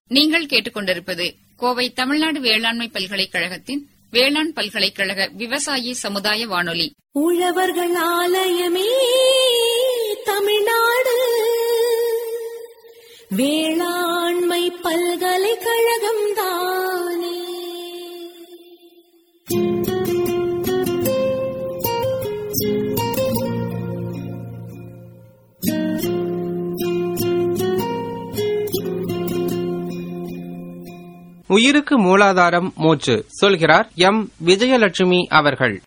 நீங்கள் கேட்டுக்கொண்டிருப்பது கோவை தமிழ்நாடு வேளாண்மை பல்கலைக்கழகத்தின் வேளாண் பல்கலைக்கழக விவசாயி சமுதாய வானொலி உழவர்கள் ஆலயமே தமிழ்நாடு வேளாண்மை பல்கலைக்கழகம் தானே உயிருக்கு மூலாதாரம் மூச்சு சொல்கிறார் எம் விஜயலட்சுமி அவர்கள்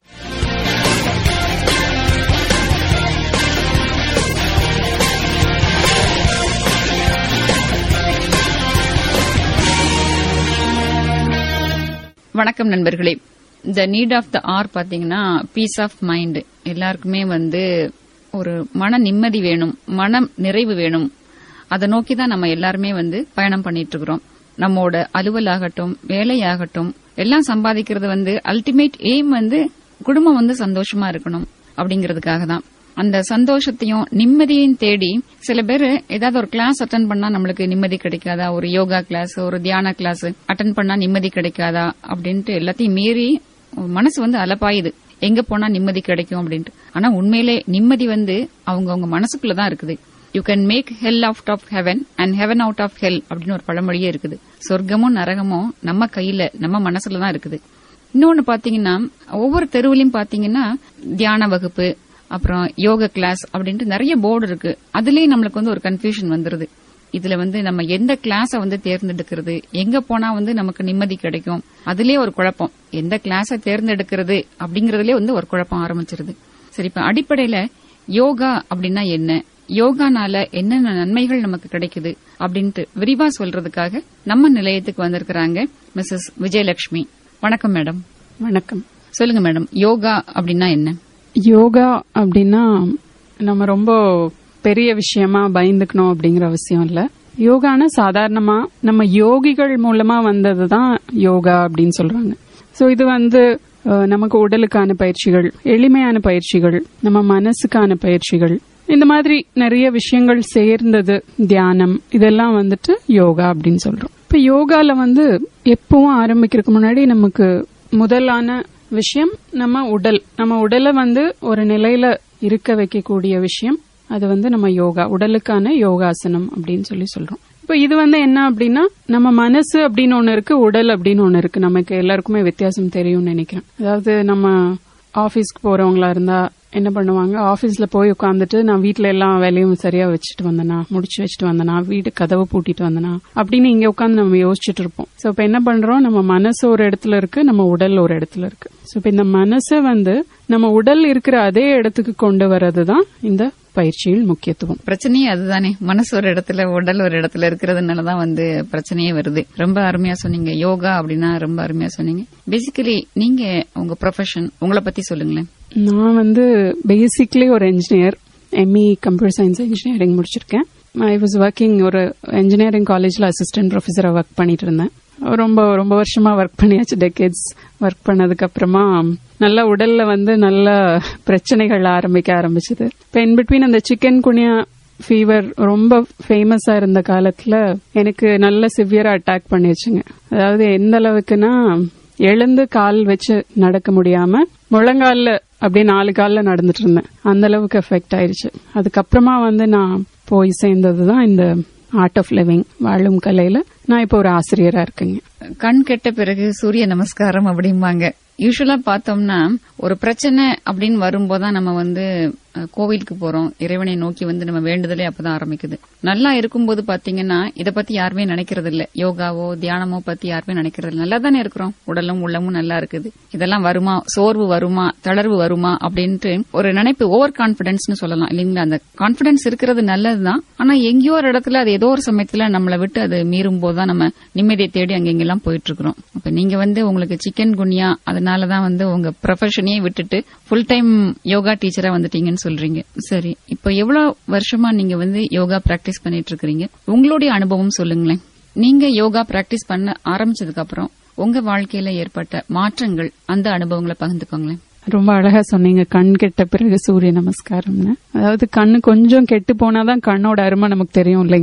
வணக்கம் நண்பர்களே இந்த நீட் ஆஃப் த ஆர் பாத்தீங்கன்னா பீஸ் ஆஃப் மைண்ட் எல்லாருக்குமே வந்து ஒரு மன நிம்மதி வேணும் மனம் நிறைவு வேணும் அதை நோக்கி தான் நம்ம எல்லாருமே வந்து பயணம் பண்ணிட்டு இருக்கிறோம் நம்மோட அலுவலாகட்டும் வேலையாகட்டும் எல்லாம் சம்பாதிக்கிறது வந்து அல்டிமேட் எய்ம் வந்து குடும்பம் வந்து சந்தோஷமா இருக்கணும் அப்படிங்கறதுக்காக தான் அந்த சந்தோஷத்தையும் நிம்மதியையும் தேடி சில பேர் ஏதாவது ஒரு கிளாஸ் அட்டன் பண்ணா நம்மளுக்கு நிம்மதி கிடைக்காதா ஒரு யோகா கிளாஸ் ஒரு தியான கிளாஸ் அட்டன் பண்ணா நிம்மதி கிடைக்காதா அப்படின்ட்டு எல்லாத்தையும் மீறி மனசு வந்து அலப்பாயுது எங்க போனா நிம்மதி கிடைக்கும் அப்படின்ட்டு ஆனா உண்மையிலே நிம்மதி வந்து அவங்க அவங்க மனசுக்குள்ளதான் இருக்குது you can make hell out of heaven and heaven out of hell அப்படின்னு ஒரு பழமொழியே இருக்குது சொர்க்கமும் நரகமும் நம்ம கையில நம்ம மனசுல தான் இருக்குது இன்னொன்னு பாத்தீங்கன்னா ஒவ்வொரு தெருவுலயும் பாத்தீங்கன்னா தியான வகுப்பு அப்புறம் யோகா கிளாஸ் அப்படின்ட்டு நிறைய போர்டு இருக்கு அதுலயே நம்மளுக்கு வந்து ஒரு கன்ஃபியூஷன் வந்துருது இதுல வந்து நம்ம எந்த கிளாஸ வந்து தேர்ந்தெடுக்கிறது எங்க போனா வந்து நமக்கு நிம்மதி கிடைக்கும் அதுலயே ஒரு குழப்பம் எந்த கிளாஸ தேர்ந்தெடுக்கிறது அப்படிங்கறதுலயே வந்து ஒரு குழப்பம் ஆரம்பிச்சிருது சரி இப்ப அடிப்படையில யோகா அப்படின்னா என்ன யோகானால என்னென்ன நன்மைகள் நமக்கு கிடைக்குது அப்படின்ட்டு விரிவா சொல்றதுக்காக நம்ம நிலையத்துக்கு வந்திருக்கிறாங்க மிஸ்ஸஸ் விஜயலட்சுமி வணக்கம் மேடம் வணக்கம் சொல்லுங்க மேடம் யோகா அப்படின்னா என்ன யோகா அப்படின்னா நம்ம ரொம்ப பெரிய விஷயமா பயந்துக்கணும் அப்படிங்கிற அவசியம் இல்ல யோகானா சாதாரணமா நம்ம யோகிகள் மூலமா வந்ததுதான் யோகா அப்படின்னு சொல்றாங்க சோ இது வந்து அஹ், நமக்கு உடலுக்கான பயிற்சிகள் எளிமையான பயிற்சிகள் நம்ம மனசுக்கான பயிற்சிகள் இந்த மாதிரி நிறைய விஷயங்கள் சேர்ந்தது தியானம் இதெல்லாம் வந்துட்டு யோகா அப்படின்னு சொல்றோம் இப்ப யோகால வந்து எப்பவும் ஆரம்பிக்கிறதுக்கு முன்னாடி நமக்கு முதலான விஷயம் நம்ம உடல் நம்ம உடலை வந்து ஒரு நிலையில இருக்க வைக்கக்கூடிய விஷயம் அது வந்து நம்ம யோகா உடலுக்கான யோகாசனம் அப்படின்னு சொல்லி சொல்றோம் இப்போ இது வந்து என்ன அப்படின்னா நம்ம மனசு அப்படின்னு ஒண்ணு இருக்கு உடல் அப்படின்னு ஒண்ணு இருக்கு நமக்கு எல்லாருக்குமே வித்தியாசம் தெரியும்னு நினைக்கிறேன் அதாவது நம்ம ஆபீஸ்க்கு போறவங்களா இருந்தா என்ன பண்ணுவாங்க ஆபீஸ்ல போய் உட்காந்துட்டு நான் வீட்ல எல்லா வேலையும் சரியா வச்சுட்டு வந்தனா முடிச்சு வச்சுட்டு வந்தனா வீடு கதவை பூட்டிட்டு வந்தனா அப்படின்னு இங்க உட்காந்து நம்ம யோசிச்சுட்டு இருப்போம் சோ இப்ப என்ன பண்றோம் நம்ம மனசு ஒரு இடத்துல இருக்கு நம்ம உடல் ஒரு இடத்துல இருக்கு சோ இப்ப இந்த மனசை வந்து நம்ம உடல் இருக்கிற அதே இடத்துக்கு கொண்டு வர்றதுதான் இந்த பயிற்சியில் முக்கியத்துவம் பிரச்சனையே அதுதானே மனசு ஒரு இடத்துல உடல் ஒரு இடத்துல இருக்கிறதுனாலதான் வந்து பிரச்சனையே வருது ரொம்ப அருமையா சொன்னீங்க யோகா அப்படின்னா ரொம்ப அருமையா சொன்னீங்க பேசிக்கலி நீங்க உங்க ப்ரொஃபஷன் உங்களை பத்தி சொல்லுங்களேன் நான் வந்து பேசிக்லி ஒரு engineer ME computer science engineering முடிச்சிருக்கேன் ஐ வாஸ் ஒர்க்கிங் ஒரு இன்ஜினியரிங் காலேஜ்ல அசிஸ்டன்ட் ப்ரொஃபஸரா ஒர்க் பண்ணிட்டு இருந்தேன் ரொம்ப ரொம்ப வருஷமா ஒர்க் பண்ணியாச்சு டெக்கேட்ஸ் ஒர்க் பண்ணதுக்கு அப்புறமா நல்ல உடல்ல வந்து நல்ல பிரச்சனைகள் ஆரம்பிக்க ஆரம்பிச்சது இப்போ இன் பிட்வீன் அந்த சிக்கன் குனியா ஃபீவர் ரொம்ப ஃபேமஸா இருந்த காலத்துல எனக்கு நல்ல சிவியரா அட்டாக் பண்ணிருச்சுங்க அதாவது எந்த அளவுக்குன்னா எழுந்து கால் வச்சு நடக்க முடியாம முழங்கால்ல அப்படியே நாலு கால்ல நடந்துட்டு இருந்தேன் அந்த அளவுக்கு எஃபெக்ட் ஆயிருச்சு அதுக்கப்புறமா வந்து நான் போய் சேர்ந்ததுதான் இந்த ஆர்ட் ஆஃப் லிவிங் வாழும் கலையில நான் இப்போ ஒரு ஆசிரியரா இருக்கேங்க கண் கெட்ட பிறகு சூரிய நமஸ்காரம் அப்படிம்பாங்க யூஸ்வலா பார்த்தோம்னா ஒரு பிரச்சனை அப்படின்னு வரும்போதுதான் நம்ம வந்து அஹ், கோவிலுக்கு போறோம் இறைவனை நோக்கி வந்து நம்ம வேண்டுதலே அப்பதான் ஆரம்பிக்குது நல்லா இருக்கும்போது பாத்தீங்கன்னா இத பத்தி யாருமே நினைக்கிறது இல்ல யோகாவோ தியானமோ பத்தி யாருமே நினைக்கிறது இல்ல நல்லா தானே இருக்கிறோம் உடலும் உள்ளமும் நல்லா இருக்குது இதெல்லாம் வருமா சோர்வு வருமா தளர்வு வருமா அப்படின்ட்டு ஒரு நினைப்பு ஓவர் கான்பிடன்ஸ்னு சொல்லலாம் இல்லைங்களா அந்த கான்பிடன்ஸ் இருக்கிறது நல்லதுதான் ஆனா எங்கேயோ ஒரு இடத்துல அது ஏதோ ஒரு சமயத்துல நம்மளை விட்டு அது மீறும் போதுதான் நம்ம நிம்மதியை தேடி அங்கெங்கெல்லாம் போயிட்டு இருக்கிறோம் அப்ப நீங்க வந்து உங்களுக்கு சிக்கன் குனியா அதனாலதான் வந்து உங்க ப்ரொஃபஷனையே விட்டுட்டு ஃபுல் டைம் யோகா டீச்சரா வந்துட்டீங்கன்னு சொல்றீங்க சரி இப்போ எவ்வளவு வருஷமா நீங்க வந்து யோகா பிராக்டிஸ் பண்ணிட்டு இருக்கீங்க உங்களுடைய அனுபவம் சொல்லுங்களேன் நீங்க யோகா பிராக்டிஸ் பண்ண ஆரம்பிச்சதுக்கு அப்புறம் உங்க வாழ்க்கையில ஏற்பட்ட மாற்றங்கள் அந்த அனுபவங்களை பகிர்ந்துக்கோங்களேன் ரொம்ப அழகா சொன்னீங்க கண் கெட்ட பிறகு சூரிய நமஸ்காரம்னு அதாவது கண்ணு கொஞ்சம் கெட்டு போனாதான் கண்ணோட அருமை நமக்கு தெரியும் இல்லைங்களா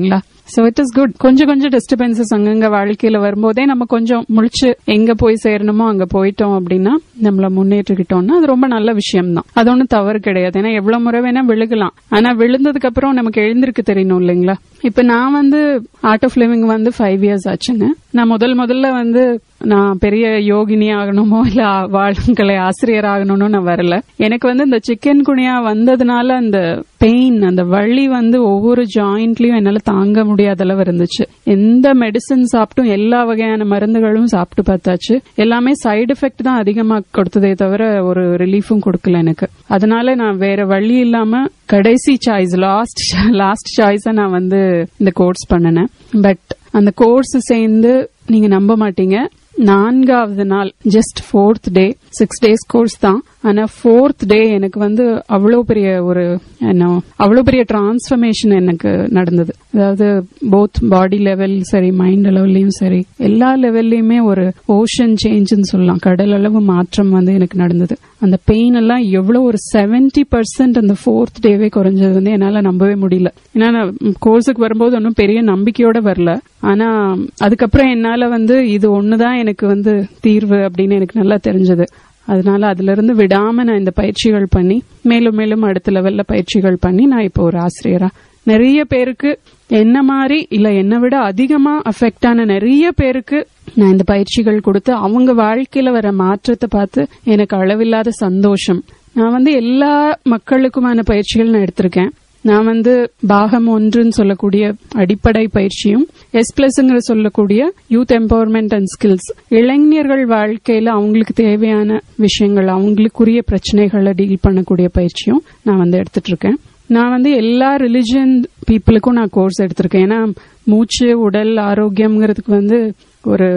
சோ இட் இஸ் குட் கொஞ்சம் கொஞ்சம் டிஸ்டர்பன்சஸ் அங்கங்க வாழ்க்கையில வரும்போதே நம்ம கொஞ்சம் முழிச்சு எங்க போய் சேரணுமோ அங்க போயிட்டோம் அப்படின்னா நம்மள முன்னேற்றிக்கிட்டோம்னா அது ரொம்ப நல்ல விஷயம் தான் அது ஒன்றும் தவறு கிடையாது ஏன்னா எவ்வளவு முறை வேணா விழுகலாம் ஆனா விழுந்ததுக்கு அப்புறம் நமக்கு எழுந்திருக்க தெரியணும் இல்லைங்களா இப்ப நான் வந்து ஆர்ட் ஆஃப் லிவிங் வந்து ஃபைவ் இயர்ஸ் ஆச்சுங்க நான் முதல் முதல்ல வந்து நான் பெரிய யோகினி ஆகணுமோ இல்ல ஆ- வாழ்க்கலை ஆசிரியர் ஆகணும்னு நான் வரல எனக்கு வந்து இந்த சிக்கன் குனியா வந்ததுனால அந்த பெயின் அந்த வலி வந்து ஒவ்வொரு ஜாயிண்ட்லயும் என்னால தாங்க முடியாத அளவு இருந்துச்சு எந்த மெடிசன் சாப்பிட்டும் எல்லா வகையான மருந்துகளும் சாப்பிட்டு பார்த்தாச்சு எல்லாமே சைடு எஃபெக்ட் தான் அதிகமா கொடுத்ததே தவிர ஒரு ரிலீஃபும் கொடுக்கல எனக்கு அதனால நான் வேற வழி இல்லாம கடைசி சாய்ஸ் லாஸ்ட் லாஸ்ட் சாய்ஸா நான் வந்து இந்த கோர்ஸ் பண்ணினேன் பட் அந்த கோர்ஸ் சேர்ந்து நீங்க நம்ப மாட்டீங்க நான்காவது நாள் just fourth day six days course தான் ஆனா ஃபோர்த் டே எனக்கு வந்து அவ்வளவு பெரிய ஒரு என்ன அவ்வளவு பெரிய டிரான்ஸ்ஃபர்மேஷன் எனக்கு நடந்தது அதாவது போத் பாடி லெவல் சரி மைண்ட் லெவல்லையும் சரி எல்லா லெவல்லையுமே ஒரு ஓஷன் சேஞ்சுன்னு சொல்லலாம் கடல் அளவு மாற்றம் வந்து எனக்கு நடந்தது அந்த பெயின் எல்லாம் எவ்வளவு ஒரு செவன்டி பர்சன்ட் அந்த ஃபோர்த் டேவே குறைஞ்சது வந்து என்னால நம்பவே முடியல ஏன்னா நான் கோர்ஸுக்கு வரும்போது ஒன்றும் பெரிய நம்பிக்கையோட வரல ஆனா அதுக்கப்புறம் என்னால வந்து இது ஒண்ணுதான் எனக்கு வந்து தீர்வு அப்படின்னு எனக்கு நல்லா தெரிஞ்சது அதனால அதுல இருந்து விடாம நான் இந்த பயிற்சிகள் பண்ணி மேலும் மேலும் அடுத்த லெவல்ல பயிற்சிகள் பண்ணி நான் இப்போ ஒரு ஆசிரியரா நிறைய பேருக்கு என்ன மாதிரி இல்ல என்னை விட அதிகமா அஃபெக்ட் ஆன நிறைய பேருக்கு நான் இந்த பயிற்சிகள் கொடுத்து அவங்க வாழ்க்கையில வர மாற்றத்தை பார்த்து எனக்கு அளவில்லாத சந்தோஷம் நான் வந்து எல்லா மக்களுக்குமான பயிற்சிகள் நான் எடுத்திருக்கேன் நான் வந்து பாகம் ஒன்றுன்னு சொல்லக்கூடிய அடிப்படை பயிற்சியும் எஸ் பிளஸ்ங்கிற சொல்லக்கூடிய யூத் எம்பவர்மெண்ட் அண்ட் ஸ்கில்ஸ் இளைஞர்கள் வாழ்க்கையில அவங்களுக்கு தேவையான விஷயங்கள் அவங்களுக்குரிய பிரச்சனைகளை டீல் பண்ணக்கூடிய பயிற்சியும் நான் வந்து எடுத்துட்டு இருக்கேன் நான் வந்து எல்லா ரிலிஜியன் பீப்புளுக்கும் நான் கோர்ஸ் எடுத்திருக்கேன் ஏன்னா மூச்சு உடல் ஆரோக்கியம்ங்கிறதுக்கு வந்து ஒரு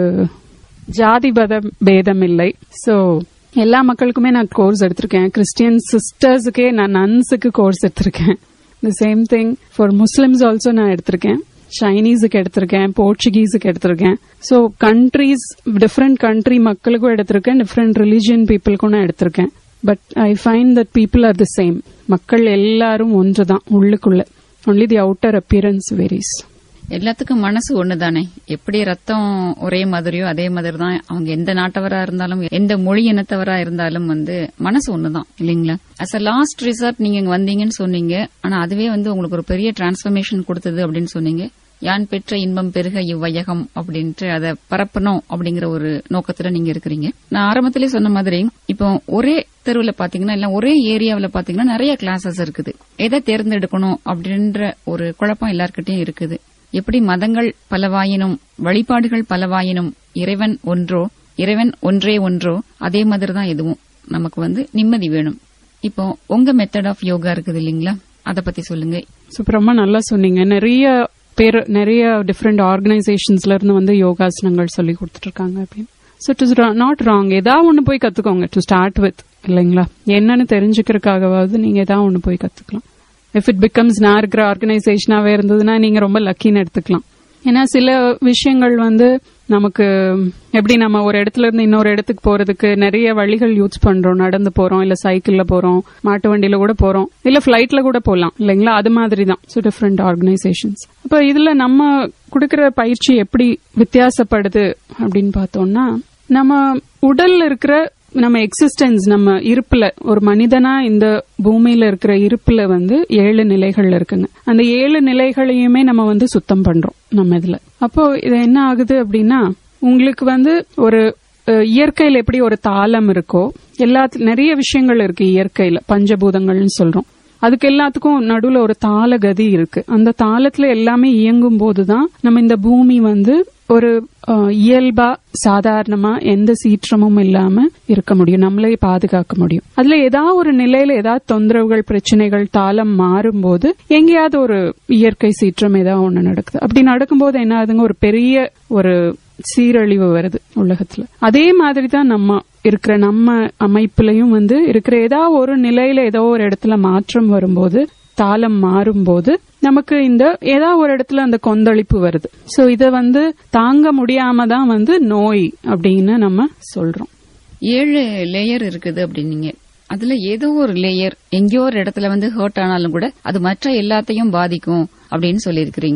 ஜாதி பத பேதம் இல்லை சோ எல்லா மக்களுக்குமே நான் கோர்ஸ் எடுத்திருக்கேன் கிறிஸ்டியன் சிஸ்டர்ஸுக்கே நான் நன்ஸுக்கு கோர்ஸ் எடுத்திருக்கேன் the same thing for Muslims also நான் எடுத்திருக்கேன் சைனீஸுக்கு எடுத்திருக்கேன் போர்ச்சுகீஸுக்கு எடுத்திருக்கேன் ஸோ கண்ட்ரீஸ் டிஃப்ரெண்ட் கண்ட்ரி மக்களுக்கும் எடுத்திருக்கேன் டிஃப்ரெண்ட் ரிலீஜியன் பீப்புளுக்கும் நான் எடுத்திருக்கேன் but I find that people are the same மக்கள் எல்லாரும் ஒன்றுதான் உள்ளுக்குள்ள only the outer appearance varies எல்லாத்துக்கும் மனசு ஒண்ணுதானே எப்படி ரத்தம் ஒரே மாதிரியோ அதே மாதிரி தான் அவங்க எந்த நாட்டவரா இருந்தாலும் எந்த மொழி இனத்தவரா இருந்தாலும் வந்து மனசு ஒண்ணுதான் இல்லீங்களா அஸ் அ லாஸ்ட் ரிசார்ட் நீங்க இங்க வந்தீங்கன்னு சொன்னீங்க ஆனா அதுவே வந்து உங்களுக்கு ஒரு பெரிய டிரான்ஸ்பர்மேஷன் கொடுத்தது அப்படின்னு சொன்னீங்க யான் பெற்ற இன்பம் பெருக இவ்வையகம் அப்படின்ட்டு அதை பரப்பணும் அப்படிங்கிற ஒரு நோக்கத்துல நீங்க இருக்கிறீங்க நான் ஆரம்பத்திலே சொன்ன மாதிரி இப்போ ஒரே தெருவுல பாத்தீங்கன்னா இல்ல ஒரே ஏரியாவுல பாத்தீங்கன்னா நிறைய கிளாஸஸ் இருக்குது எதை தேர்ந்தெடுக்கணும் அப்படின்ற ஒரு குழப்பம் எல்லார்கிட்டயும் இருக்குது எப்படி மதங்கள் பலவாயினும் வழிபாடுகள் பலவாயினும் இறைவன் ஒன்றோ இறைவன் ஒன்றே ஒன்றோ அதே மாதிரி தான் எதுவும் நமக்கு வந்து நிம்மதி வேணும் இப்போ உங்க மெத்தட் ஆஃப் யோகா இருக்குது இல்லீங்களா அத பத்தி சொல்லுங்க சூப்பர் ரொம்ப நல்லா சொன்னீங்க நிறைய பேர் நிறைய டிஃப்ரெண்ட் ஆர்கனைசேஷன்ஸ்ல இருந்து வந்து யோகாசனங்கள் சொல்லி கொடுத்துட்டு இருக்காங்க அப்படின்னு so it is not wrong ஏதாவது ஒன்று போய் கத்துக்கோங்க டு ஸ்டார்ட் வித் இல்லைங்களா என்னன்னு தெரிஞ்சுக்கிறதுக்காகவாவது நீங்க ஏதாவது ஒன்று போய் கத்துக்கலாம் இஃப் இட் பிகம்ஸ் நான் இருக்கிற ஆர்கனைசேஷனாவே இருந்ததுன்னா நீங்க ரொம்ப லக்கின்னு எடுத்துக்கலாம் ஏன்னா சில விஷயங்கள் வந்து நமக்கு எப்படி நம்ம ஒரு இடத்துல இருந்து இன்னொரு இடத்துக்கு போறதுக்கு நிறைய வழிகள் யூஸ் பண்றோம் நடந்து போறோம் இல்ல சைக்கிள்ல போறோம் மாட்டு வண்டியில கூட போறோம் இல்ல பிளைட்ல கூட போலாம் இல்லைங்களா அது மாதிரி தான் ஸோ டிஃப்ரெண்ட் ஆர்கனைசேஷன்ஸ் அப்ப இதுல நம்ம கொடுக்கிற பயிற்சி எப்படி வித்தியாசப்படுது அப்படின்னு பார்த்தோம்னா நம்ம உடல்ல இருக்கிற நம்ம எக்ஸிஸ்டன்ஸ் நம்ம இருப்புல ஒரு மனிதனா இந்த பூமியில இருக்கிற இருப்புல வந்து ஏழு நிலைகள் இருக்குங்க அந்த ஏழு நிலைகளையுமே நம்ம வந்து சுத்தம் பண்றோம் நம்ம இதுல அப்போ இது என்ன ஆகுது அப்படின்னா உங்களுக்கு வந்து ஒரு அஹ், இயற்கையில எப்படி ஒரு தாளம் இருக்கோ எல்லா நிறைய விஷயங்கள் இருக்கு இயற்கையில பஞ்சபூதங்கள்னு சொல்றோம் அதுக்கு எல்லாத்துக்கும் நடுவுல ஒரு தாள கதி இருக்கு அந்த தாளத்துல எல்லாமே இயங்கும் போதுதான் நம்ம இந்த பூமி வந்து ஒரு அஹ், இயல்பா சாதாரணமா எந்த சீற்றமும் இல்லாம இருக்க முடியும் நம்மளே பாதுகாக்க முடியும் அதுல ஏதாவது ஒரு நிலையில ஏதாவது தொந்தரவுகள் பிரச்சனைகள் தாளம் மாறும்போது எங்கேயாவது ஒரு இயற்கை சீற்றம் ஏதாவது ஒண்ணு நடக்குது அப்படி நடக்கும்போது என்ன ஆகுதுங்க ஒரு பெரிய ஒரு சீரழிவு வருது உலகத்துல அதே மாதிரி தான் நம்ம இருக்கிற நம்ம அமைப்புலயும் வந்து இருக்கிற ஏதாவது ஒரு நிலையில ஏதோ ஒரு இடத்துல மாற்றம் வரும்போது தாளம் மாறும்போது நமக்கு இந்த ஏதாவது ஒரு இடத்துல அந்த கொந்தளிப்பு வருது சோ இத வந்து தாங்க முடியாம தான் வந்து நோய் அப்படின்னு நம்ம சொல்றோம் ஏழு லேயர் இருக்குது அப்படின்னீங்க அதுல ஏதோ ஒரு லேயர் எங்கேயோ ஒரு இடத்துல வந்து ஹர்ட் ஆனாலும் கூட அது மற்ற எல்லாத்தையும் பாதிக்கும் அப்படின்னு சொல்லியிருக்கிறீங்க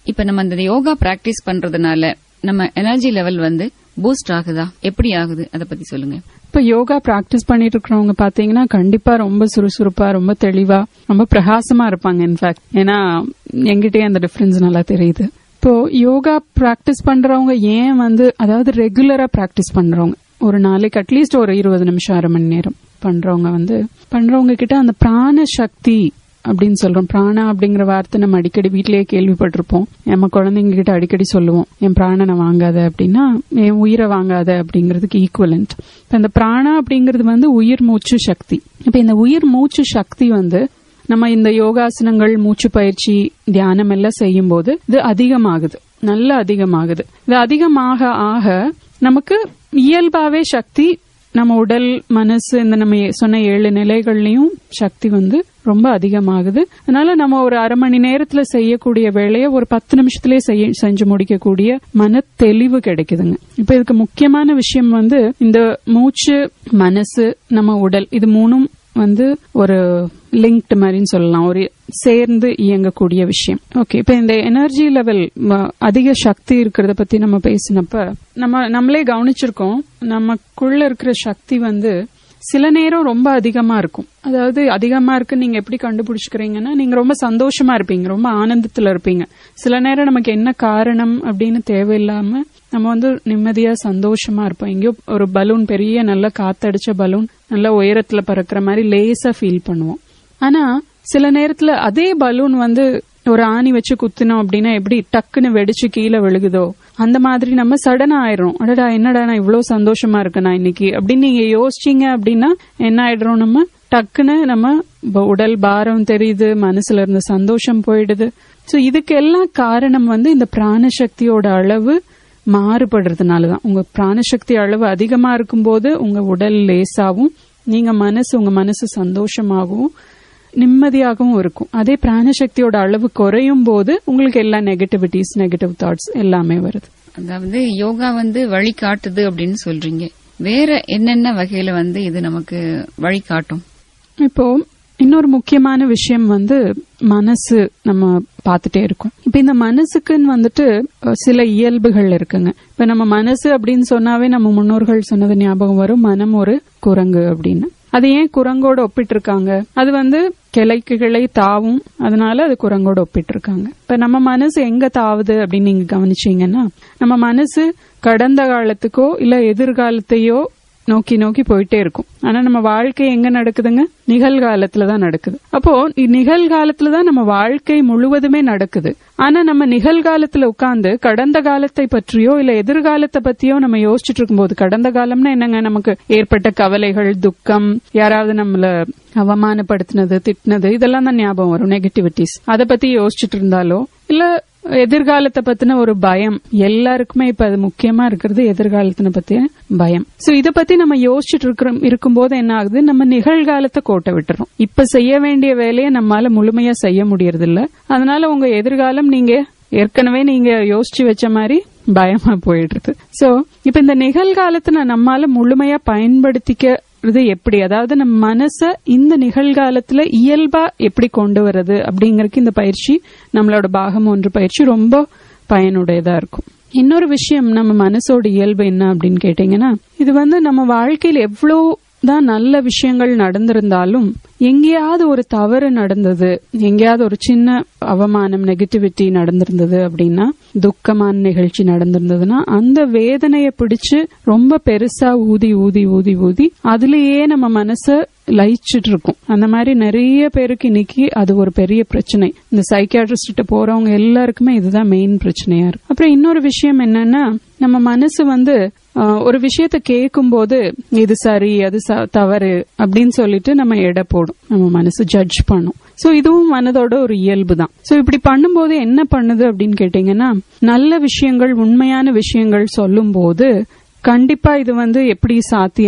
இப்ப நம்ம இந்த யோகா பிராக்டிஸ் பண்றதுனால நம்ம எனர்ஜி லெவல் வந்து பூஸ்ட் ஆகுதா எப்படி ஆகுது அத பத்தி சொல்லுங்க இப்ப யோகா பிராக்டிஸ் பண்ணிட்டு இருக்கிறவங்க பாத்தீங்கன்னா கண்டிப்பா ரொம்ப சுறுசுறுப்பா ரொம்ப தெளிவா ரொம்ப பிரகாசமா இருப்பாங்க இன்ஃபேக்ட் ஏன்னா எங்கிட்டயே அந்த டிஃபரன்ஸ் நல்லா தெரியுது இப்போ யோகா பிராக்டிஸ் பண்றவங்க ஏன் வந்து அதாவது ரெகுலரா பிராக்டிஸ் பண்றவங்க ஒரு நாளைக்கு அட்லீஸ்ட் ஒரு இருபது நிமிஷம் அரை மணி நேரம் பண்றவங்க வந்து பண்றவங்க கிட்ட அந்த பிராண சக்தி அப்படின்னு சொல்றோம் பிராணா அப்படிங்கிற வார்த்தை நம்ம அடிக்கடி வீட்டிலேயே கேள்விப்பட்டிருப்போம் நம்ம குழந்தைங்க கிட்ட அடிக்கடி சொல்லுவோம் என் பிராணனை வாங்காத அப்படின்னா என் உயிரை வாங்காத அப்படிங்கிறதுக்கு ஈக்குவலண்ட் இப்ப இந்த பிராணா அப்படிங்கிறது வந்து உயிர் மூச்சு சக்தி இப்ப இந்த உயிர் மூச்சு சக்தி வந்து நம்ம இந்த யோகாசனங்கள் மூச்சு பயிற்சி தியானம் எல்லாம் செய்யும் போது இது அதிகமாகுது நல்ல அதிகமாகுது இது அதிகமாக ஆக நமக்கு இயல்பாவே சக்தி நம்ம உடல் மனசு இந்த நம்ம சொன்ன ஏழு நிலைகள்லயும் சக்தி வந்து ரொம்ப அதிகமாகுது அதனால நம்ம ஒரு அரை மணி நேரத்துல செய்யக்கூடிய வேலையை ஒரு பத்து நிமிஷத்திலே செய்ய செஞ்சு முடிக்கக்கூடிய மன தெளிவு கிடைக்குதுங்க இப்ப இதுக்கு முக்கியமான விஷயம் வந்து இந்த மூச்சு மனசு நம்ம உடல் இது மூணும் வந்து ஒரு லிங்க்ட் மாதிரின்னு சொல்லலாம் ஒரு சேர்ந்து இயங்கக்கூடிய விஷயம் ஓகே இப்ப இந்த எனர்ஜி லெவல் அதிக சக்தி இருக்கிறத பத்தி நம்ம பேசினப்ப நம்ம நம்மளே கவனிச்சிருக்கோம் நமக்குள்ள இருக்கிற சக்தி வந்து சில நேரம் ரொம்ப அதிகமா இருக்கும் அதாவது அதிகமா இருக்கு நீங்க எப்படி கண்டுபிடிச்சுக்கிறீங்கன்னா நீங்க ரொம்ப சந்தோஷமா இருப்பீங்க ரொம்ப ஆனந்தத்துல இருப்பீங்க சில நேரம் நமக்கு என்ன காரணம் அப்படின்னு தேவையில்லாம நம்ம வந்து நிம்மதியா சந்தோஷமா இருப்போம் எங்கேயோ ஒரு பலூன் பெரிய நல்ல காத்தடிச்ச பலூன் நல்ல உயரத்துல பறக்கிற மாதிரி லேசா ஃபீல் பண்ணுவோம் ஆனா சில நேரத்துல அதே பலூன் வந்து ஒரு ஆணி வச்சு குத்தினோம் அப்படின்னா எப்படி டக்குன்னு வெடிச்சு கீழே விழுகுதோ அந்த மாதிரி நம்ம சடனா ஆயிரும் அடடா என்னடா நான் இவ்வளவு சந்தோஷமா இருக்கேன் நான் இன்னைக்கு அப்படின்னு நீங்க யோசிச்சீங்க அப்படின்னா என்ன ஆயிடுறோம் நம்ம டக்குன்னு நம்ம உடல் பாரம் தெரியுது மனசுல இருந்த சந்தோஷம் போயிடுது சோ இதுக்கு எல்லாம் காரணம் வந்து இந்த பிராணசக்தியோட அளவு மாறுபடுறதுனாலதான் உங்க பிராணசக்தி அளவு அதிகமா இருக்கும்போது உங்க உடல் லேசாவும் நீங்க மனசு உங்க மனசு சந்தோஷமாகவும் நிம்மதியாகவும் இருக்கும் அதே பிராணசக்தியோட அளவு குறையும் போது உங்களுக்கு எல்லா நெகட்டிவிட்டிஸ் நெகட்டிவ் தாட்ஸ் எல்லாமே வருது அதாவது யோகா வந்து வழி காட்டுது அப்படின்னு சொல்றீங்க வேற என்னென்ன வகையில வந்து இது நமக்கு வழி காட்டும் இப்போ இன்னொரு முக்கியமான விஷயம் வந்து மனசு நம்ம பார்த்துட்டே இருக்கோம் இப்ப இந்த மனசுக்குன்னு வந்துட்டு சில இயல்புகள் இருக்குங்க இப்ப நம்ம மனசு அப்படின்னு சொன்னாவே நம்ம முன்னோர்கள் சொன்னது ஞாபகம் வரும் மனம் ஒரு குரங்கு அப்படின்னு அது ஏன் குரங்கோட ஒப்பிட்டு இருக்காங்க அது வந்து கிளைக்கு கிளை தாவும் அதனால அது குரங்கோட ஒப்பிட்டு இருக்காங்க இப்ப நம்ம மனசு எங்க தாவுது அப்படின்னு நீங்க கவனிச்சீங்கன்னா நம்ம மனசு கடந்த காலத்துக்கோ இல்ல எதிர்காலத்தையோ நோக்கி நோக்கி போயிட்டே இருக்கும் ஆனா நம்ம வாழ்க்கை எங்க நடக்குதுங்க நிகழ்காலத்துல தான் நடக்குது அப்போ நிகழ்காலத்துல தான் நம்ம வாழ்க்கை முழுவதுமே நடக்குது ஆனா நம்ம நிகழ்காலத்துல உட்கார்ந்து கடந்த காலத்தை பற்றியோ இல்ல எதிர்காலத்தை பத்தியோ நம்ம யோசிச்சுட்டு இருக்கும்போது கடந்த காலம்னா என்னங்க நமக்கு ஏற்பட்ட கவலைகள் துக்கம் யாராவது நம்மள அவமானப்படுத்தினது திட்டினது இதெல்லாம் தான் ஞாபகம் வரும் நெகட்டிவிட்டிஸ் அதை பத்தி யோசிச்சுட்டு இருந்தாலோ இல்ல எதிர்காலத்தை பத்தின ஒரு பயம் எல்லாருக்குமே இப்ப அது முக்கியமா இருக்கிறது எதிர்காலத்தின பத்திய பயம் சோ இத பத்தி நம்ம யோசிச்சுட்டு இருக்கிறோம் இருக்கும்போது என்ன ஆகுது நம்ம நிகழ்காலத்தை கோட்டை விட்டுறோம் இப்ப செய்ய வேண்டிய வேலையை நம்மால முழுமையா செய்ய முடியறது இல்ல அதனால உங்க எதிர்காலம் நீங்க ஏற்கனவே நீங்க யோசிச்சு வச்ச மாதிரி பயமா போயிடுறது சோ இப்ப இந்த நிகழ்காலத்தை நம்மால முழுமையா பயன்படுத்திக்க இது எப்படி அதாவது நம்ம மனச இந்த நிகழ்காலத்துல இயல்பா எப்படி கொண்டு வர்றது அப்படிங்கறதுக்கு இந்த பயிற்சி நம்மளோட பாகம் ஒன்று பயிற்சி ரொம்ப பயனுடையதா இருக்கும் இன்னொரு விஷயம் நம்ம மனசோட இயல்பு என்ன அப்படின்னு கேட்டீங்கன்னா இது வந்து நம்ம வாழ்க்கையில எவ்வளோ தான் நல்ல விஷயங்கள் நடந்திருந்தாலும் எங்கேயாவது ஒரு தவறு நடந்தது எங்கேயாவது ஒரு சின்ன அவமானம் நெகட்டிவிட்டி நடந்திருந்தது அப்படின்னா துக்கமான நிகழ்ச்சி நடந்திருந்ததுன்னா அந்த வேதனையை பிடிச்சு ரொம்ப பெருசா ஊதி ஊதி ஊதி ஊதி அதுலயே நம்ம மனச லயிச்சிட்டு இருக்கும் அந்த மாதிரி நிறைய பேருக்கு இன்னைக்கு அது ஒரு பெரிய பிரச்சனை இந்த சைக்கியாட்ரிஸ்ட் போறவங்க எல்லாருக்குமே இதுதான் மெயின் பிரச்சனையா இருக்கு அப்புறம் இன்னொரு விஷயம் என்னன்னா நம்ம மனசு வந்து ஒரு விஷயத்த கேட்கும் போது இது சரி அது தவறு அப்படின்னு சொல்லிட்டு நம்ம எடை போடும் நம்ம மனசு ஜட்ஜ் பண்ணும் சோ இதுவும் மனதோட ஒரு இயல்பு தான் சோ இப்படி பண்ணும்போது என்ன பண்ணுது அப்படின்னு கேட்டீங்கன்னா நல்ல விஷயங்கள் உண்மையான விஷயங்கள் சொல்லும் போது கண்டிப்பா இது வந்து எப்படி சாத்தியம்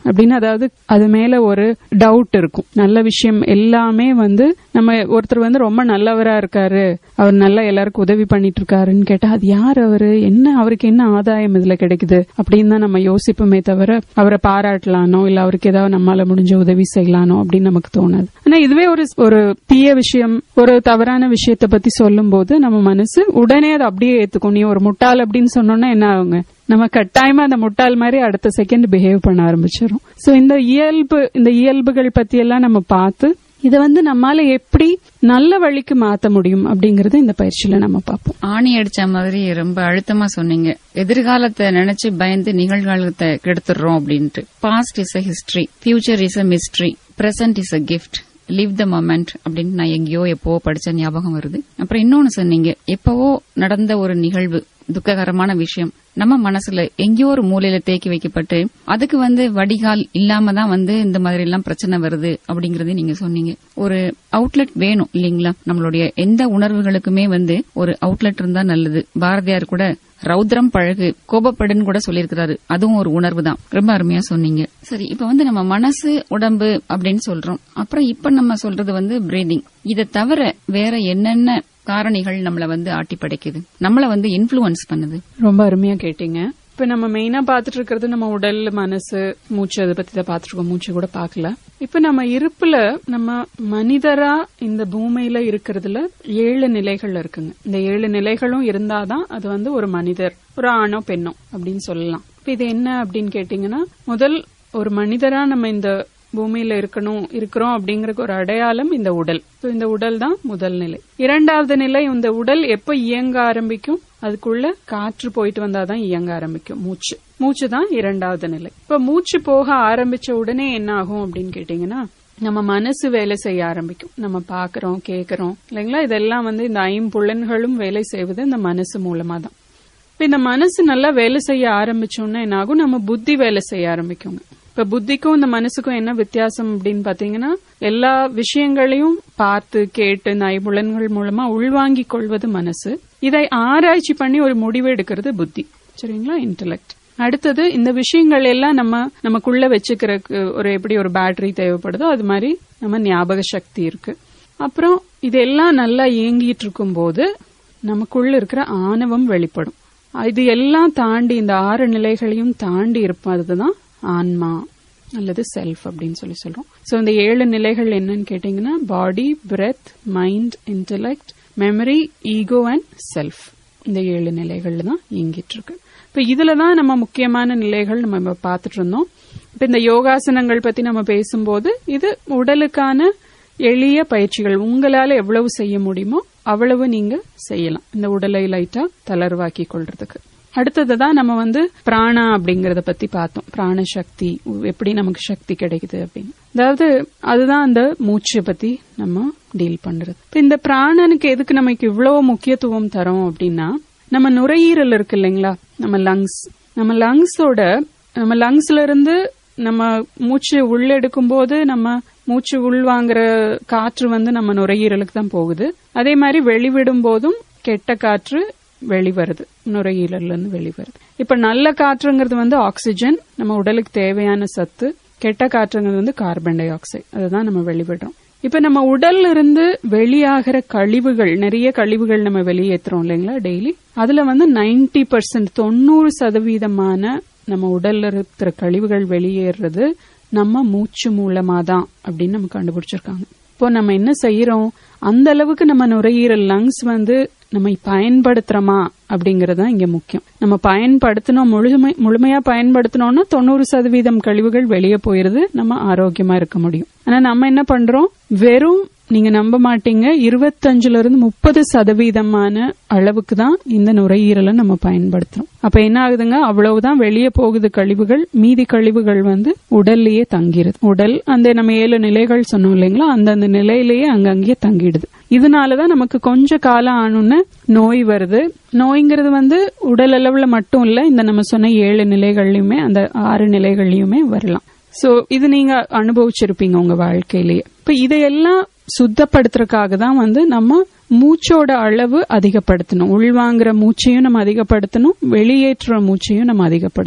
அப்படின்னு அதாவது அது மேல ஒரு டவுட் இருக்கும் நல்ல விஷயம் எல்லாமே வந்து நம்ம ஒருத்தர் வந்து ரொம்ப நல்லவரா இருக்காரு அவர் நல்லா எல்லாருக்கும் உதவி பண்ணிட்டு இருக்காருன்னு கேட்டா அது யார் அவரு என்ன அவருக்கு என்ன ஆதாயம் இதுல கிடைக்குது அப்படின்னு தான் நம்ம யோசிப்போமே தவிர அவரை பாராட்டலானோ இல்ல அவருக்கு ஏதாவது நம்மால முடிஞ்ச உதவி செய்யலானோ அப்படின்னு நமக்கு தோணாது ஆனா இதுவே ஒரு ஒரு தீய விஷயம் ஒரு தவறான விஷயத்தை பத்தி சொல்லும் போது நம்ம மனசு உடனே அதை அப்படியே ஏத்துக்கும் நீ ஒரு முட்டாள் அப்படின்னு சொன்னோம்னா என்ன ஆகுங்க நம்ம கட்டாயமா அந்த முட்டாள் மாதிரி அடுத்த செகண்ட் பிஹேவ் பண்ண ஆரம்பிச்சிடும் சோ இந்த இயல்பு இந்த இயல்புகள் பத்தி எல்லாம் நம்ம பார்த்து இதை வந்து நம்மால எப்படி நல்ல வழிக்கு மாத்த முடியும் அப்படிங்கறத இந்த பயிற்சியில நம்ம பார்ப்போம் ஆணி அடிச்ச மாதிரி ரொம்ப அழுத்தமா சொன்னீங்க எதிர்காலத்தை நினைச்சு பயந்து நிகழ்காலத்தை கெடுத்துடுறோம் அப்படின்ட்டு past is a history future is a mystery present is a gift live the moment அப்படின்னு நான் எங்கேயோ எப்பவோ படிச்ச ஞாபகம் வருது அப்புறம் இன்னொன்னு சொன்னீங்க எப்பவோ நடந்த ஒரு நிகழ்வு துக்ககரமான விஷயம் நம்ம மனசுல எங்கேயோ ஒரு மூலையில தேக்கி வைக்கப்பட்டு அதுக்கு வந்து வடிகால் இல்லாம தான் வந்து இந்த மாதிரி எல்லாம் பிரச்சனை வருது அப்படிங்கறத நீங்க சொன்னீங்க ஒரு அவுட்லெட் வேணும் இல்லீங்களா நம்மளுடைய எந்த உணர்வுகளுக்குமே வந்து ஒரு அவுட்லெட் இருந்தா நல்லது பாரதியார் கூட ரௌத்ரம் பழகு கோபப்படுன்னு கூட சொல்லியிருக்கிறாரு அதுவும் ஒரு உணர்வு தான் ரொம்ப அருமையா சொன்னீங்க சரி இப்ப வந்து நம்ம மனசு உடம்பு அப்படின்னு சொல்றோம் அப்புறம் இப்ப நம்ம சொல்றது வந்து பிரீதிங் இதை தவிர வேற என்னென்ன காரணிகள் நம்மள வந்து ஆட்டி படைக்குது நம்மள வந்து இன்ஃபுளுன்ஸ் பண்ணுது ரொம்ப அருமையா கேட்டீங்க இப்ப நம்ம மெயினா பாத்துட்டு இருக்கிறது நம்ம உடல் மனசு மூச்சு அதை பத்தி தான் பாத்துட்டு இருக்கோம் மூச்சு கூட பாக்கல இப்ப நம்ம இருப்புல நம்ம மனிதரா இந்த பூமியில இருக்கிறதுல ஏழு நிலைகள் இருக்குங்க இந்த ஏழு நிலைகளும் இருந்தாதான் அது வந்து ஒரு மனிதர் ஒரு ஆணோ பெண்ணோ அப்படின்னு சொல்லலாம் இப்ப இது என்ன அப்படின்னு கேட்டீங்கன்னா முதல் ஒரு மனிதரா நம்ம இந்த பூமியில இருக்கணும் இருக்கிறோம் அப்படிங்கிற ஒரு அடையாளம் இந்த உடல் So, இந்த உடல் தான் முதல் நிலை இரண்டாவது நிலை இந்த உடல் எப்ப இயங்க ஆரம்பிக்கும் அதுக்குள்ள காற்று போயிட்டு வந்தாதான் இயங்க ஆரம்பிக்கும் மூச்சு மூச்சு தான் இரண்டாவது நிலை இப்ப மூச்சு போக ஆரம்பிச்ச உடனே என்ன ஆகும் அப்படின்னு கேட்டீங்கன்னா நம்ம மனசு வேலை செய்ய ஆரம்பிக்கும் நம்ம பாக்குறோம் கேக்குறோம் இல்லைங்களா இதெல்லாம் வந்து இந்த ஐம்புலன்களும் வேலை செய்வது இந்த மனசு மூலமா தான் இப்ப இந்த மனசு நல்லா வேலை செய்ய ஆரம்பிச்சோம்னா என்ன ஆகும் நம்ம புத்தி வேலை செய்ய ஆரம்பிக்குங்க இப்ப புத்திக்கும் இந்த மனசுக்கும் என்ன வித்தியாசம் அப்படின்னு பாத்தீங்கன்னா எல்லா விஷயங்களையும் பார்த்து கேட்டு இந்த ஐம்புலன்கள் மூலமா உள்வாங்கிக் கொள்வது மனசு இதை ஆராய்ச்சி பண்ணி ஒரு முடிவு எடுக்கிறது புத்தி சரிங்களா இன்டலெக்ட் அடுத்தது இந்த விஷயங்கள் எல்லாம் நம்ம நமக்குள்ள வச்சுக்கிறதுக்கு ஒரு எப்படி ஒரு பேட்டரி தேவைப்படுதோ அது மாதிரி நம்ம ஞாபக சக்தி இருக்கு அப்புறம் இதெல்லாம் நல்லா இயங்கிட்டு இருக்கும் போது நமக்குள்ள இருக்கிற ஆணவம் வெளிப்படும் இது எல்லாம் தாண்டி இந்த ஆறு நிலைகளையும் தாண்டி இருப்போம் அதுதான் ஆன்மா அல்லது செல்ஃப் அப்படின்னு சொல்லி சொல்றோம் சோ இந்த ஏழு நிலைகள் என்னன்னு கேட்டீங்கன்னா body breath mind intellect memory ego and self இந்த ஏழு நிலைகள்ல தான் இயங்கிட்டு இருக்கு இப்ப இதுல தான் நம்ம முக்கியமான நிலைகள் நம்ம இப்ப பார்த்துட்டு இருந்தோம் இப்ப இந்த யோகாசனங்கள் பத்தி நம்ம பேசும்போது இது உடலுக்கான எளிய பயிற்சிகள் உங்களால எவ்வளவு செய்ய முடியுமோ அவ்வளவு நீங்க செய்யலாம் இந்த உடலை லைட்டா தளர்வாக்கி கொள்றதுக்கு அடுத்ததுதான் நம்ம வந்து பிராணா அப்படிங்கறத பத்தி பார்த்தோம் பிராண சக்தி எப்படி நமக்கு சக்தி கிடைக்குது அப்படின்னு அதாவது அதுதான் அந்த மூச்சை பத்தி நம்ம டீல் பண்றது இப்ப இந்த பிராணனுக்கு எதுக்கு நமக்கு இவ்வளவு முக்கியத்துவம் தரோம் அப்படின்னா நம்ம நுரையீரல் இருக்கு இல்லைங்களா நம்ம லங்ஸ் நம்ம லங்ஸோட நம்ம லங்ஸ்ல இருந்து நம்ம மூச்சு உள்ளெடுக்கும் போது நம்ம மூச்சு உள்வாங்குற காற்று வந்து நம்ம நுரையீரலுக்கு தான் போகுது அதே மாதிரி வெளிவிடும் போதும் கெட்ட காற்று வெளிவருது நுரையீரல்ல இருந்து வெளிவருது இப்ப நல்ல காற்றுங்கிறது வந்து ஆக்சிஜன் நம்ம உடலுக்கு தேவையான சத்து கெட்ட காற்றுங்கிறது வந்து கார்பன் டை ஆக்சைடு அதுதான் நம்ம வெளிவிடுறோம் இப்ப நம்ம உடல்ல இருந்து வெளியாகிற கழிவுகள் நிறைய கழிவுகள் நம்ம வெளியேற்றுறோம் இல்லைங்களா டெய்லி அதுல வந்து நைன்டி பர்சன்ட் தொண்ணூறு சதவீதமான நம்ம உடல்ல இருக்கிற கழிவுகள் வெளியேறது நம்ம மூச்சு மூலமா தான் அப்படின்னு நம்ம கண்டுபிடிச்சிருக்காங்க இப்போ நம்ம என்ன செய்யறோம் அந்த அளவுக்கு நம்ம நுரையீரல் லங்ஸ் வந்து நம்ம பயன்படுத்துறோமா அப்படிங்கறது தான் இங்க முக்கியம் நம்ம பயன்படுத்தணும் முழுமை முழுமையா பயன்படுத்தணும்னா தொண்ணூறு சதவீதம் கழிவுகள் வெளியே போயிருது நம்ம ஆரோக்கியமா இருக்க முடியும் ஆனா நம்ம என்ன பண்றோம் வெறும் நீங்க நம்ப மாட்டீங்க இருபத்தஞ்சுல இருந்து முப்பது சதவீதமான அளவுக்கு தான் இந்த நுரையீரலை நம்ம பயன்படுத்துறோம் அப்ப என்ன ஆகுதுங்க அவ்வளவுதான் வெளியே போகுது கழிவுகள் மீதி கழிவுகள் வந்து உடல்லயே தங்கிருது உடல் அந்த நம்ம ஏழு நிலைகள் சொன்னோம் இல்லைங்களா அந்தந்த நிலையிலேயே அங்கங்கேயே தங்கிடுது இதனாலதான் நமக்கு கொஞ்ச காலம் ஆனுன்னு நோய் வருது நோய்ங்கிறது வந்து உடல் அளவுல மட்டும் இல்ல இந்த நம்ம சொன்ன ஏழு நிலைகள்லயுமே அந்த ஆறு நிலைகள்லயுமே வரலாம் சோ இது நீங்க அனுபவிச்சிருப்பீங்க உங்க வாழ்க்கையிலேயே இப்ப இதையெல்லாம் சுத்தப்படுத்துறதுக்காக தான் வந்து நம்ம மூச்சோட அளவு அதிகப்படுத்தணும் உள்வாங்குற மூச்சையும் நம்ம அதிகப்படுத்தணும் வெளியேற்றுற மூச்சையும் நம்ம அதிகப்படுத்தணும்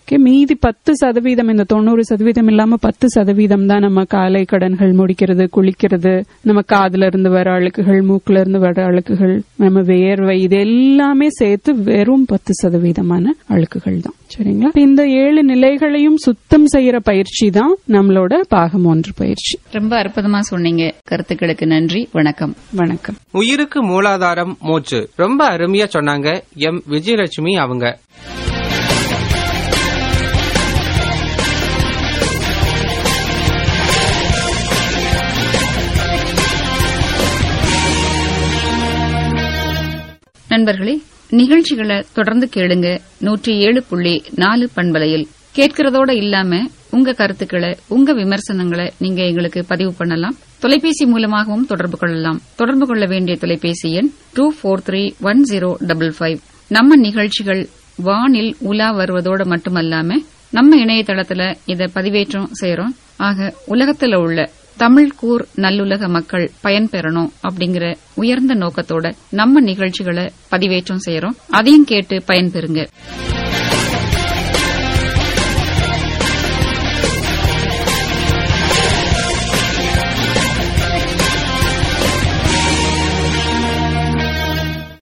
Okay, மீதி பத்து சதவீதம் இந்த தொண்ணூறு சதவீதம் இல்லாம பத்து சதவீதம் தான் நம்ம காலை கடன்கள் முடிக்கிறது குளிக்கிறது நம்ம காதுல இருந்து வர அழுக்குகள் மூக்குல இருந்து வர அழுக்குகள் நம்ம வேர்வை இது எல்லாமே சேர்த்து வெறும் பத்து சதவீதமான அழுக்குகள் தான் சரிங்களா இந்த ஏழு நிலைகளையும் சுத்தம் செய்யற பயிற்சி தான் நம்மளோட பாகம் ஒன்று பயிற்சி ரொம்ப அற்புதமா சொன்னீங்க கருத்துக்களுக்கு நன்றி வணக்கம் வணக்கம் உயிருக்கு மூலாதாரம் மூச்சு ரொம்ப அருமையா சொன்னாங்க எம் விஜயலட்சுமி அவங்க நண்பர்களே நிகழ்ச்சிகளை தொடர்ந்து கேளுங்க நூற்றி ஏழு புள்ளி நாலு பண்பலையில் கேட்கறதோட இல்லாம உங்க கருத்துக்களை உங்க விமர்சனங்களை நீங்க எங்களுக்கு பதிவு பண்ணலாம் தொலைபேசி மூலமாகவும் தொடர்பு கொள்ளலாம் தொடர்பு கொள்ள வேண்டிய தொலைபேசி எண் two four three one zero double five நம்ம நிகழ்ச்சிகள் வானில் உலா வருவதோட மட்டுமல்லாம நம்ம இணையதளத்துல இத பதிவேற்றம் செய்யறோம் ஆக உலகத்துல உள்ள தமிழ் கூர் நல்லுலக மக்கள் பயன்பெறணும் அப்படிங்கிற உயர்ந்த நோக்கத்தோட நம்ம நிகழ்ச்சிகளை பதிவேற்றம் செய்யறோம் அதையும் கேட்டு பயன்பெறுங்க